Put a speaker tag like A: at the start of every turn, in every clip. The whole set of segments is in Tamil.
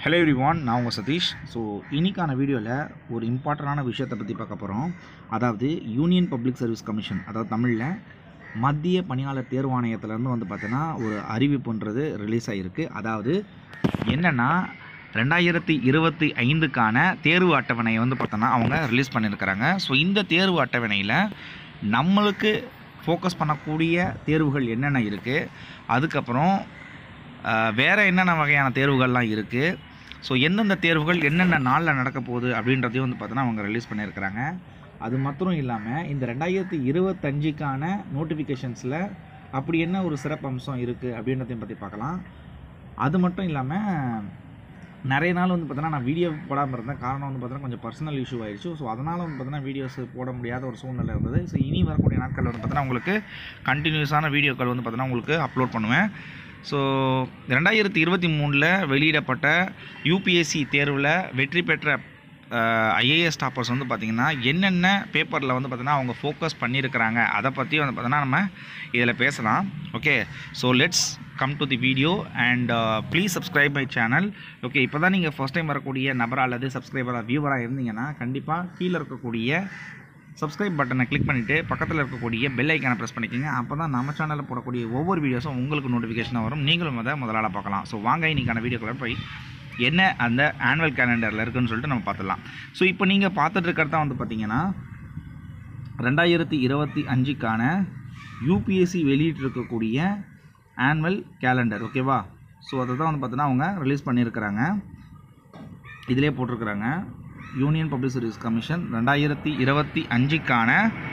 A: ஹலோ எவ்ரிவான் நான் உங்கள் சதீஷ் ஸோ இன்னைக்கான வீடியோவில் ஒரு இம்பார்ட்டண்டான விஷயத்தை பற்றி பார்க்க போகிறோம் அதாவது யூனியன் பப்ளிக் சர்வீஸ் கமிஷன் அதாவது தமிழில் மத்திய பணியாளர் தேர்வாணையத்திலேருந்து வந்து பார்த்தீங்கன்னா ஒரு அறிவிப்புன்றது ரிலீஸ் ஆகிருக்கு அதாவது என்னென்னா ரெண்டாயிரத்தி இருபத்தி ஐந்துக்கான தேர்வு அட்டவணையை வந்து பார்த்தோன்னா அவங்க ரிலீஸ் பண்ணியிருக்கிறாங்க ஸோ இந்த தேர்வு அட்டவணையில் நம்மளுக்கு ஃபோக்கஸ் பண்ணக்கூடிய தேர்வுகள் என்னென்ன இருக்குது அதுக்கப்புறம் ஆஹ், வேற என்னென்ன வகையான தேர்வுகள்லாம் இருக்குது ஸோ எந்தெந்த தேர்வுகள் என்னென்ன நாளில் நடக்க போகுது அப்படின்றதையும் வந்து பார்த்தோன்னா அவங்க ரிலீஸ் பண்ணியிருக்கிறாங்க அது மாத்திரம் இல்லாமல் இந்த ரெண்டாயிரத்தி இருபத்தஞ்சுக்கான நோட்டிஃபிகேஷன்ஸில் அப்படி என்ன ஒரு சிறப்பு அம்சம் இருக்குது அப்படின்றதையும் பற்றி பார்க்கலாம் அது மட்டும் இல்லாமல் நிறைய நாள் வந்து பார்த்தோன்னா நான் வீடியோ போடாமல் இருந்தேன் காரணம் வந்து பார்த்தோன்னா கொஞ்சம் பர்சனல் இஷ்யூ ஆயிடுச்சு ஸோ அதனால் வந்து பார்த்தோன்னா வீடியோஸ் போட முடியாத ஒரு சூழ்நிலை இருந்தது ஸோ இனி வரக்கூடிய நாட்கள் வந்து பார்த்தோன்னா உங்களுக்கு கண்டினியூஸான வீடியோக்கள் வந்து பார்த்தோன்னா உங்களுக்கு அப்லோட் பண்ணுவேன் ஸோ ரெண்டாயிரத்தி இருபத்தி மூணில் வெளியிடப்பட்ட யூபிஎஸ்சி தேர்வில் வெற்றி பெற்ற ஐஏஎஸ் டாப்பர்ஸ் வந்து பார்த்திங்கன்னா என்னென்ன பேப்பரில் வந்து பார்த்திங்கன்னா அவங்க ஃபோக்கஸ் பண்ணியிருக்கிறாங்க அதை பற்றி வந்து பார்த்தோன்னா நம்ம இதில் பேசலாம் okay so let's come to the video and please subscribe my channel okay இப்போ தான் நீங்கள் ஃபஸ்ட் டைம் வரக்கூடிய நபரா அல்லது சப்ஸ்கிரைபராக வியூவராக இருந்தீங்கன்னா கண்டிப்பாக கீழே இருக்கக்கூடிய சப்ஸ்கிரைப் பட்டனை கிளிக் பண்ணிவிட்டு பக்கத்தில் இருக்கக்கூடிய பெல் ஐக்கானை ப்ரெஸ் பண்ணிக்கோங்க அப்போ தான் நம்ம சேனலில் போடக்கூடிய ஒவ்வொரு வீடியோஸும் உங்களுக்கு நோட்டிஃபிகேஷனாக வரும் நீங்களும் அதை முதலாள பார்க்கலாம் ஸோ வாங்க இன்னைக்கான வீடியோக்குள்ள போய் என்ன அந்த ஆனுவல் கேலண்டரில் இருக்குன்னு சொல்லிட்டு நம்ம பார்த்துடலாம் ஸோ இப்போ நீங்கள் பார்த்துட்டு இருக்கிறது தான் வந்து பார்த்தீங்கன்னா ரெண்டாயிரத்தி இருபத்தி அஞ்சுக்கான யூபிஎஸ்சி வெளியிட்டிருக்கக்கூடிய ஆனுவல் கேலண்டர் ஓகேவா ஸோ அதை தான் வந்து பார்த்தீங்கன்னா அவங்க ரிலீஸ் பண்ணியிருக்கிறாங்க இதிலே போட்டிருக்கிறாங்க யூனியன் பப்ளிக் சர்வீஸ் கமிஷன் ரெண்டாயிரத்தி இருபத்தி அஞ்சுக்கான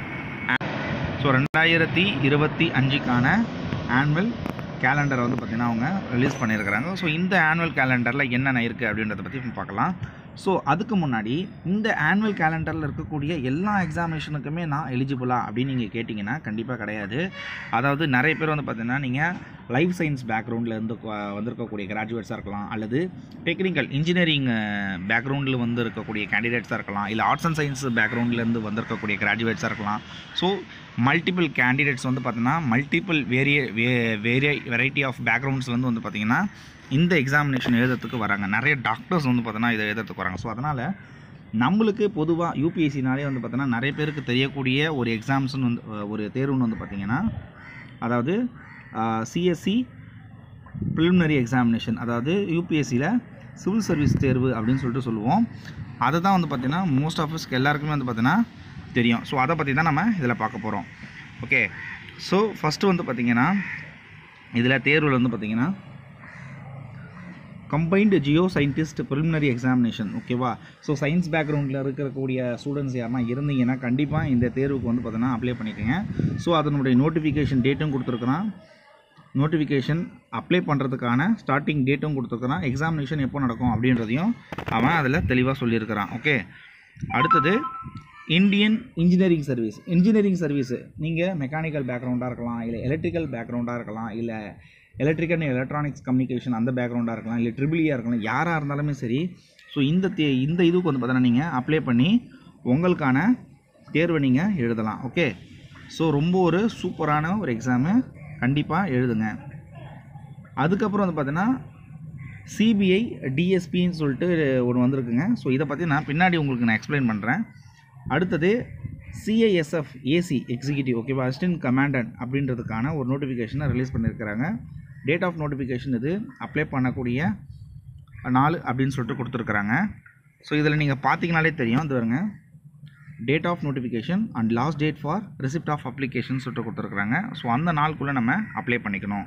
A: ஸோ ரெண்டாயிரத்தி இருபத்தி அஞ்சுக்கான ஆனுவல் கேலண்டரை வந்து பார்த்திங்கன்னா அவங்க ரிலீஸ் பண்ணியிருக்கிறாங்க ஸோ இந்த ஆனுவல் கேலண்டரில் என்னென்ன இருக்குது அப்படின்றத பற்றி நம்ம பார்க்கலாம் ஸோ அதுக்கு முன்னாடி இந்த ஆனுவல் கேலண்டரில் இருக்கக்கூடிய எல்லா எக்ஸாமினேஷனுக்குமே நான் எலிஜிபிளா அப்படின்னு நீங்கள் கேட்டிங்கன்னா கண்டிப்பாக கிடையாது அதாவது நிறைய பேர் வந்து பார்த்தீங்கன்னா நீங்கள் லைஃப் சயின்ஸ் பேக்ரவுண்டில் இருந்து கொ- வந்திருக்கக்கூடிய கிராஜுவேட்ஸாக இருக்கலாம் அல்லது டெக்னிக்கல் இன்ஜினியரிங் பேக்ரவுண்டில் வந்து இருக்கக்கூடிய கேண்டிடேட்ஸாக இருக்கலாம் இல்லை ஆர்ட்ஸ் அண்ட் சயின்ஸ் பேக்ரவுண்ட்லேருந்து வந்திருக்கக்கூடிய கிராஜுவேட்ஸாக இருக்கலாம் ஸோ மல்டிபிள் கேண்டிடேட்ஸ் வந்து பார்த்தீங்கன்னா மல்டிபிள் வேரிய வே வேரிய வெரைட்டி ஆஃப் பேக்ரவுண்ட்ஸ் வந்து வந்து பார்த்தீங்கன்னா இந்த எக்ஸாமினேஷன் எழுதுறதுக்கு வராங்க நிறைய டாக்டர்ஸ் வந்து பார்த்தீங்கன்னா இதை எழுதுறதுக்கு வராங்க ஸோ அதனால் நம்மளுக்கு பொதுவாக யூபிஎஸ்சினாலே வந்து பார்த்தீங்கன்னா நிறைய பேருக்கு தெரியக்கூடிய ஒரு எக்ஸாம்ஸ்னு வந்து ஒரு தேர்வுன்னு வந்து பார்த்தீங்கன்னா அதாவது சிஎஸ்சி ப்ரிலிமினரி எக்ஸாமினேஷன் அதாவது யூபிஎஸ்சியில் சிவில் சர்வீஸ் தேர்வு அப்படின்னு சொல்லிட்டு சொல்லுவோம் அதை தான் வந்து பார்த்திங்கன்னா மோஸ்ட் ஆஃபீஸ்க்கு எல்லாருக்குமே வந்து பார்த்தீங்கன்னா தெரியும் ஸோ அதை பற்றி தான் நம்ம இதில் பார்க்க போகிறோம் ஓகே ஸோ ஃபஸ்ட்டு வந்து பார்த்திங்கன்னா இதில் தேர்வில் வந்து பார்த்திங்கன்னா combined geo scientist preliminary examination ஓகேவா ஸோ சயின்ஸ் பேக்ரவுண்டில் இருக்கக்கூடிய ஸ்டூடெண்ட்ஸ் யாருன்னா இருந்தீங்கன்னா கண்டிப்பாக இந்த தேர்வுக்கு வந்து பார்த்தீங்கன்னா அப்ளை பண்ணிக்கோங்க ஸோ அதனுடைய நோட்டிஃபிகேஷன் டேட்டும் கொடுத்துருக்குறான் நோட்டிஃபிகேஷன் அப்ளை பண்ணுறதுக்கான ஸ்டார்டிங் டேட்டும் கொடுத்துருக்குறான் எக்ஸாமினேஷன் எப்போ நடக்கும் அப்படின்றதையும் அவன் அதில் தெளிவாக சொல்லியிருக்கிறான் ஓகே அடுத்தது Indian engineering service engineering service நீங்கள் மெக்கானிக்கல் பேக்ரவுண்டாக இருக்கலாம் இல்லை எலக்ட்ரிக்கல் பேக்ரவுண்டாக இருக்கலாம் இல்லை எலக்ட்ரிக்கல் அண்ட் எலக்ட்ரானிக்ஸ் கம்யூனிகேஷன் அந்த பேக்ரவுண்டாக இருக்கலாம் இல்லை ட்ரிபிளியாக இருக்கலாம் யாராக இருந்தாலுமே சரி ஸோ இந்த தே இந்த இதுக்கு வந்து பார்த்தீங்கன்னா நீங்கள் அப்ளை பண்ணி உங்களுக்கான தேர்வை நீங்கள் எழுதலாம் ஓகே ஸோ ரொம்ப ஒரு சூப்பரான ஒரு எக்ஸாமு கண்டிப்பாக எழுதுங்க அதுக்கப்புறம் வந்து பார்த்தீங்கன்னா சிபிஐ டிஎஸ்பின்னு சொல்லிட்டு ஒன்று வந்திருக்குங்க ஸோ இதை பற்றி நான் பின்னாடி உங்களுக்கு நான் எக்ஸ்பிளைன் பண்ணுறேன் அடுத்தது சிஐஎஸ்எஃப் ஏசி எக்ஸிக்யூட்டிவ் ஓகேவா அசிஸ்டன்ட் கமாண்டன்ட் அப்படின்றதுக்கான ஒரு நோட்டிஃபிகேஷனை ரிலீஸ் பண்ணியிருக்கிறாங்க டேட் ஆஃப் நோட்டிஃபிகேஷன் இது அப்ளை பண்ணக்கூடிய நாள் அப்படின்னு சொல்லிட்டு கொடுத்துருக்குறாங்க ஸோ இதில் நீங்கள் பார்த்தீங்கனாலே தெரியும் இது வருங்க date of notification and last date for receipt of application சொல்லிட்டு கொடுத்துருக்குறாங்க ஸோ அந்த நாளுக்குள்ளே நம்ம அப்ளை பண்ணிக்கணும்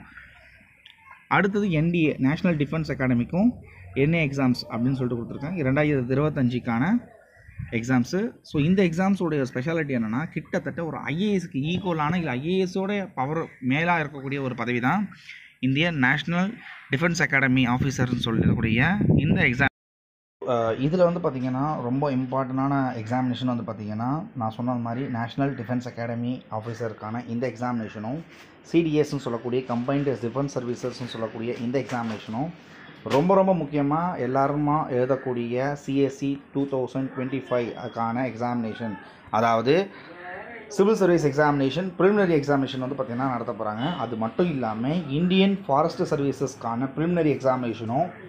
A: அடுத்தது என்டிஏ நேஷ்னல் டிஃபென்ஸ் அகாடமிக்கும் என்ஏ எக்ஸாம்ஸ் அப்படின்னு சொல்லிட்டு கொடுத்துருக்காங்க ரெண்டாயிரத்தி இருபத்தஞ்சிக்கான எக்ஸாம்ஸு ஸோ இந்த எக்ஸாம்ஸோடைய ஸ்பெஷாலிட்டி என்னென்னா கிட்டத்தட்ட ஒரு ஐஏஎஸ்க்கு ஈக்குவலான இல்லை ஐஏஎஸோட பவர் மேலாக இருக்கக்கூடிய ஒரு பதவி தான் இந்திய நேஷ்னல் டிஃபென்ஸ் அகாடமி ஆஃபீஸர்னு சொல்லக்கூடிய இந்த எக்ஸாம் இதில் வந்து பார்த்திங்கன்னா ரொம்ப இம்பார்ட்டண்டான எக்ஸாமினேஷன் வந்து பார்த்திங்கன்னா நான் சொன்ன மாதிரி நேஷ்னல் டிஃபென்ஸ் அகாடமி ஆஃபீஸருக்கான இந்த எக்ஸாமினேஷனும் சிடிஎஸ்ன்னு சொல்லக்கூடிய கம்பைன்டு டிஃபென்ஸ் சர்வீசஸ்ன்னு சொல்லக்கூடிய இந்த எக்ஸாமினேஷனும் ரொம்ப ரொம்ப முக்கியமாக எல்லாருமா எழுதக்கூடிய சிஎஸ்சி டூ தௌசண்ட் டுவெண்ட்டி ஃபைவ்க்கான எக்ஸாமினேஷன் அதாவது civil service examination preliminary examination வந்து பார்த்திங்கன்னா நடத்த போகிறாங்க அது மட்டும் இல்லாமல் இந்தியன் ஃபாரஸ்ட் சர்வீசஸ்க்கான ப்ரிலிமினரி எக்ஸாமினேஷனும்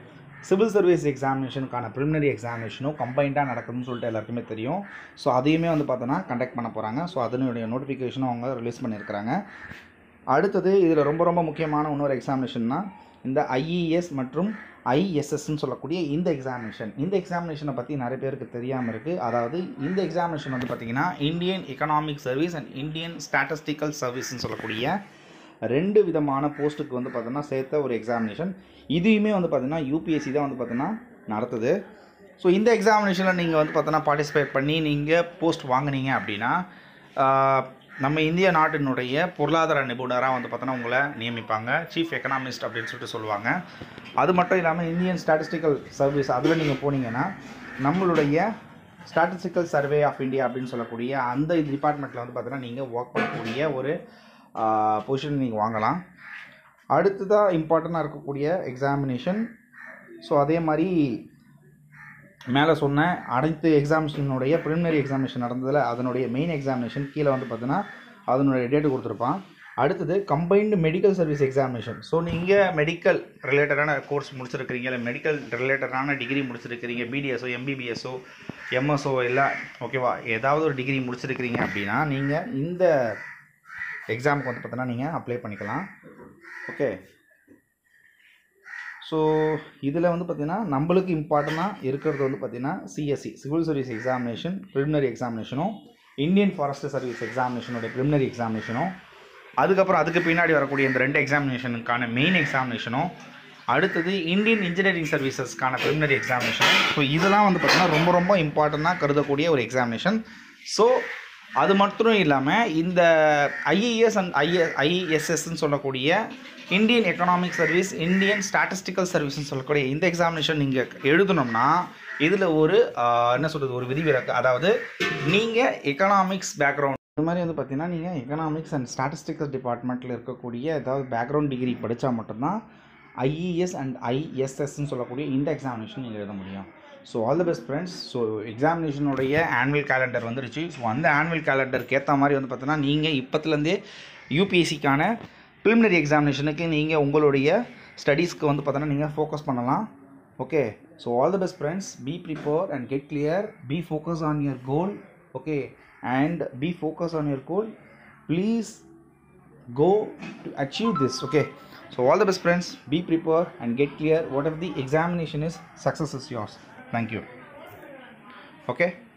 A: சிவில் சர்வீஸ் எக்ஸாமினேஷனுக்கான ப்ரிலிமினரி எக்ஸாமினேஷனும் கம்பைண்டாக நடக்குதுன்னு சொல்லிட்டு எல்லாருக்குமே தெரியும் ஸோ அதையுமே வந்து பார்த்தோன்னா கண்டக்ட் பண்ண போகிறாங்க ஸோ அதனுடைய நோட்டிஃபிகேஷனும் அவங்க ரிலீஸ் பண்ணியிருக்கிறாங்க அடுத்தது இதில் ரொம்ப ரொம்ப முக்கியமான இன்னொரு எக்ஸாமினேஷன்னா இந்த ஐஇஎஸ் மற்றும் ஐஎஸ்எஸ்ன்னு சொல்லக்கூடிய இந்த எக்ஸாமினேஷன் இந்த எக்ஸாமினேஷனை பற்றி நிறைய பேருக்கு தெரியாமல் இருக்குது அதாவது இந்த எக்ஸாமினேஷன் வந்து பார்த்திங்கன்னா Indian economic service and Indian statistical சர்வீஸ்னு சொல்லக்கூடிய ரெண்டு விதமான போஸ்ட்டுக்கு வந்து பார்த்தோன்னா சேர்த்த ஒரு எக்ஸாமினேஷன் இதையுமே வந்து பார்த்தீங்கன்னா யூபிஎஸ்சி தான் வந்து பார்த்தீங்கன்னா நடத்துது ஸோ இந்த எக்ஸாமினேஷனில் நீங்கள் வந்து பார்த்தோன்னா பார்ட்டிசிபேட் பண்ணி நீங்கள் போஸ்ட் வாங்குனீங்க அப்படின்னா ஆஹ், நம்ம இந்திய நாட்டினுடைய பொருளாதார நிபுணராக வந்து பார்த்தோன்னா உங்களை நியமிப்பாங்க சீஃப் எக்கனாமிஸ்ட் அப்படின்னு சொல்லிட்டு சொல்லுவாங்க அது மட்டும் இல்லாமல் இந்தியன் ஸ்டாட்டிஸ்டிக்கல் சர்வீஸ் அதில் நீங்கள் போனீங்கன்னா நம்மளுடைய ஸ்டாட்டிஸ்டிக்கல் சர்வே ஆஃப் இந்தியா அப்படின்னு சொல்லக்கூடிய அந்த டிபார்ட்மெண்ட்டில் வந்து பார்த்தீங்கன்னா நீங்கள் ஒர்க் பண்ணக்கூடிய ஒரு பொசிஷன் நீங்கள் வாங்கலாம் அடுத்ததாக இம்பார்ட்டண்ட்டாக இருக்கக்கூடிய எக்ஸாமினேஷன் ஸோ அதே மாதிரி மேலே சொன்ன அனைத்து எக்ஸாமினேஷனுடைய ப்ரிலிமினரி எக்ஸாமினேஷன் நடந்ததில் அதனுடைய மெயின் எக்ஸாமினேஷன் கீழே வந்து பார்த்தீங்கன்னா அதனுடைய டேட்டு கொடுத்துருப்பான் அடுத்தது combined medical service examination so நீங்கள் மெடிக்கல் ரிலேட்டடான கோர்ஸ் முடிச்சிருக்கிறீங்க இல்லை மெடிக்கல் ரிலேட்டடான டிகிரி முடிச்சிருக்கிறீங்க பிடிஎஸ்ஓ எம்பிபிஎஸ்ஓ எம்எஸ்ஓ இல்லை ஓகேவா ஏதாவது ஒரு டிகிரி முடிச்சிருக்கிறீங்க அப்படின்னா நீங்கள் இந்த எக்ஸாமுக்கு வந்து பார்த்தீங்கன்னா நீங்கள் அப்ளை பண்ணிக்கலாம் ஓகே ஸோ இதில் வந்து பார்த்திங்கன்னா நம்மளுக்கு இம்பார்ட்டண்ட்டாக இருக்கிறது வந்து பார்த்திங்கன்னா CSE civil service examination preliminary எக்ஸாமினேஷனும் இந்தியன் ஃபாரஸ்ட் சர்வீஸ் எக்ஸாமினேஷனோட ப்ரிலிமினரி எக்ஸாமினேஷனும் அதுக்கப்புறம் அதுக்கு பின்னாடி வரக்கூடிய இந்த ரெண்டு எக்ஸாமினேஷனுக்கான மெயின் எக்ஸாமினேஷனும் அடுத்தது இந்தியன் இன்ஜினியரிங் சர்வீசஸ்க்கான ப்ரிலிமினரி எக்ஸாமினேஷன் ஸோ இதெல்லாம் வந்து பார்த்திங்கன்னா ரொம்ப ரொம்ப இம்பார்ட்டண்ட்டாக கருதக்கூடிய ஒரு எக்ஸாமினேஷன் ஸோ அது மட்டும் இல்லாமல் இந்த ஐஏஎஸ் அண்ட் ஐஎ ஐஎஸ்எஸ்ன்னு சொல்லக்கூடிய Indian economic service Indian statistical சர்வீஸ்னு சொல்லக்கூடிய இந்த எக்ஸாமினேஷன் நீங்கள் எழுதணும்னா இதில் ஒரு ஆஹ், என்ன சொல்கிறது ஒரு விதிவிலக்கு அதாவது நீங்கள் எக்கனாமிக்ஸ் பேக்ரவுண்ட் இது மாதிரி வந்து பார்த்தீங்கன்னா நீங்கள் எக்கனாமிக்ஸ் அண்ட் ஸ்டாட்டிஸ்டிக்கல் டிபார்ட்மெண்ட்டில் இருக்கக்கூடிய ஏதாவது பேக்ரவுண்ட் டிகிரி படித்தா மட்டும்தான் ஐஇஎஸ் அண்ட் ஐஎஸ்எஸ்ன்னு சொல்லக்கூடிய இந்த எக்ஸாமினேஷன் நீங்கள் எழுத முடியும் so all the best friends so எக்ஸாமினேஷனுடைய ஆனுவல் கேலண்டர் வந்துருச்சு ஸோ அந்த ஆனுவல் கேலண்டருக்கு ஏற்ற மாதிரி வந்து பார்த்தீங்கன்னா நீங்கள் இப்போத்துலேருந்தே யூபிஎஸ்சிக்கான ப்ரிலிமினரி எக்ஸாமினேஷனுக்கு நீங்கள் உங்களுடைய ஸ்டடீஸ்க்கு வந்து பார்த்தீங்கன்னா நீங்கள் ஃபோக்கஸ் பண்ணலாம் okay so all the best friends be prepare and get clear be focus on your goal okay and be focus on your goal please go to achieve this okay so all the best friends be prepared and get clear whatever the examination is success is yours thank you okay